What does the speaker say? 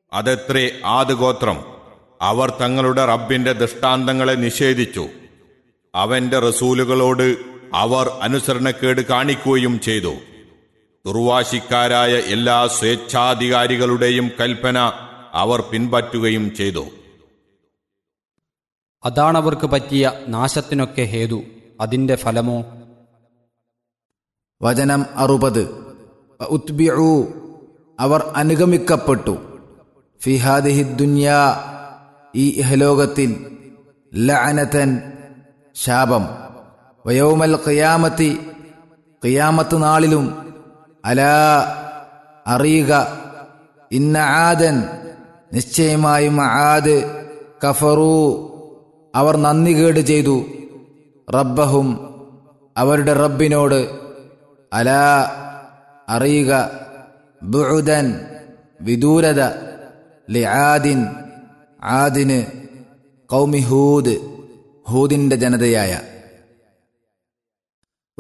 അതെത്രേ ആദ് ഗോത്രം അവർ തങ്ങളുടെ റബ്ബിന്റെ ദൃഷ്ടാന്തങ്ങളെ നിഷേധിച്ചു അവന്റെ റസൂലുകളോട് അവർ അനുസരണക്കേട് കാണിക്കുകയും ചെയ്തു ദുർവാശിക്കാരായ എല്ലാ സ്വേച്ഛാധികാരികളുടെയും കൽപ്പന അവർ പിൻപറ്റുകയും ചെയ്തു അതാണവർക്ക് പറ്റിയ നാശത്തിനൊക്കെ ഹേതു അതിന്റെ ഫലമോ വചനം അറുപത് ഉത്ബിഉ അവർ അനുഗമിക്കപ്പെട്ടു ഫിഹാദിഹി ദുന്യാ ഈ ഇഹലോകത്തിൽ ലഅനതൻ ശാപം വയോമൽ ഖിയാമത്തി ഖിയാമത്ത് നാളിലും അലാ അറിയുക ഇന്ന ആദൻ നിശ്ചയമായും ആദ് കഫറു അവർ നന്ദികേട് ചെയ്തു റബ്ബഹും അവരുടെ റബ്ബിനോട് അലാ അറിയുക ബുഉദൻ വിദൂരത ലിആദിൻ ആദിന് കൗമി ഹൂദ് ഹൂദിന്റെ ജനതയായ